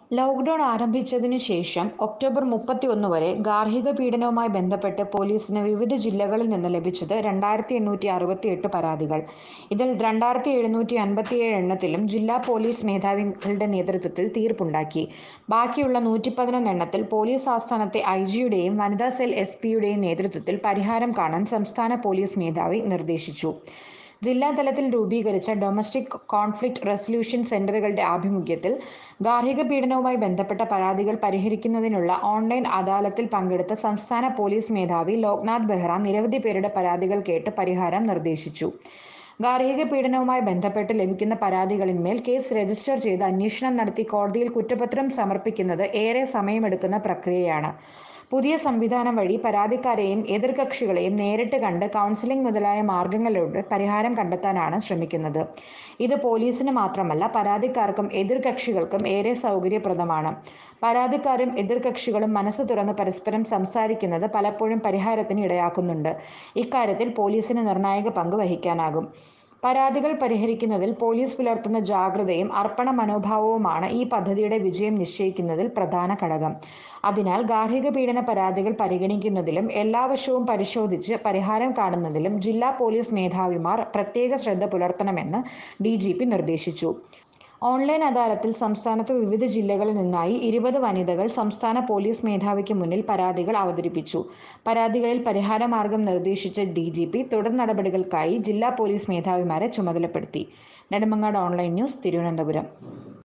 Lockdown ആരംഭിച്ചതിനു ശേഷം October മുപ്പത്തിയൊന്ന് വരെ ഗാർഹിക പീഡനവുമായി ബന്ധപ്പെട്ട് പോലീസിന് വിവിധ ജില്ലകളിൽ നിന്ന് ലഭിച്ചത് രണ്ടായിരത്തി എണ്ണൂറ്റി അറുപത്തിയെട്ട് പരാതികൾ. ഇതിൽ രണ്ടായിരത്തി എഴുന്നൂറ്റി അൻപത്തിയേഴ് എണ്ണത്തിലും ജില്ലാ പോലീസ് മേധാവികളുടെ നേതൃത്വത്തിൽ തീർപ്പുണ്ടാക്കി. ബാക്കിയുള്ള നൂറ്റിപ്പതിനൊന്ന് എണ്ണത്തിൽ പോലീസ് ആസ്ഥാനത്തെ ഐജിയുടെയും വനിതാ സെൽ എസ്പിയുടെയും നേതൃത്വത്തിൽ പരിഹാരം കാണാൻ സംസ്ഥാന പോലീസ് മേധാവി നിർദ്ദേശിച്ചു. ജില്ലാതലത്തിൽ രൂപീകരിച്ച ഡൊമസ്റ്റിക് കോൺഫ്ലിക്റ്റ് റെസല്യൂഷൻ സെന്ററുകളുടെ ആഭിമുഖ്യത്തിൽ ഗാർഹിക പീഡനവുമായി ബന്ധപ്പെട്ട പരാതികൾ പരിഹരിക്കുന്നതിനുള്ള ഓൺലൈൻ അദാലത്തിൽ പങ്കെടുത്ത സംസ്ഥാന പോലീസ് മേധാവി ലോക്നാഥ് ബെഹ്റ നിരവധി പേരുടെ പരാതികൾ കേട്ട് പരിഹാരം നിർദ്ദേശിച്ചു. ഗാർഹിക പീഡനവുമായി ബന്ധപ്പെട്ട് ലഭിക്കുന്ന പരാതികളിന്മേൽ കേസ് രജിസ്റ്റർ ചെയ്ത് അന്വേഷണം നടത്തി കോടതിയിൽ കുറ്റപത്രം സമർപ്പിക്കുന്നത് ഏറെ സമയമെടുക്കുന്ന പ്രക്രിയയാണ്. പുതിയ സംവിധാനം വഴി പരാതിക്കാരെയും എതിർകക്ഷികളെയും നേരിട്ട് കണ്ട് കൗൺസിലിംഗ് മുതലായ മാർഗങ്ങളിലൂടെ പരിഹാരം കണ്ടെത്താനാണ് ശ്രമിക്കുന്നത്. ഇത് പോലീസിന് മാത്രമല്ല പരാതിക്കാർക്കും എതിർകക്ഷികൾക്കും ഏറെ സൗകര്യപ്രദമാണ്. പരാതിക്കാരും എതിർകക്ഷികളും മനസ്സ് തുറന്ന് പരസ്പരം സംസാരിക്കുന്നത് പലപ്പോഴും പരിഹാരത്തിന് ഇടയാക്കുന്നുണ്ട്. ഇക്കാര്യത്തിൽ പോലീസിന് നിർണായക പങ്ക് വഹിക്കാനാകും. പരാതികൾ പരിഹരിക്കുന്നതിൽ പോലീസ് പുലർത്തുന്ന ജാഗ്രതയും അർപ്പണ മനോഭാവവുമാണ് ഈ പദ്ധതിയുടെ വിജയം നിശ്ചയിക്കുന്നതിൽ പ്രധാന ഘടകം. അതിനാൽ ഗാർഹിക പീഡന പരാതികൾ പരിഗണിക്കുന്നതിലും എല്ലാ വശവും പരിശോധിച്ച് പരിഹാരം കാണുന്നതിലും ജില്ലാ പോലീസ് മേധാവിമാർ പ്രത്യേക ശ്രദ്ധ പുലർത്തണമെന്ന് ഡിജിപി നിർദ്ദേശിച്ചു. ഓൺലൈൻ അദാലത്തിൽ സംസ്ഥാനത്ത് വിവിധ ജില്ലകളിൽ നിന്നായി ഇരുപത് വനിതകൾ സംസ്ഥാന പോലീസ് മേധാവിക്ക് മുന്നിൽ പരാതികൾ അവതരിപ്പിച്ചു. പരാതികളിൽ പരിഹാരമാർഗം നിർദ്ദേശിച്ച ഡിജിപി തുടർ നടപടികൾക്കായി ജില്ലാ പോലീസ് മേധാവിമാരെ ചുമതലപ്പെടുത്തി. Nedumangad online news Thiruvananthapuram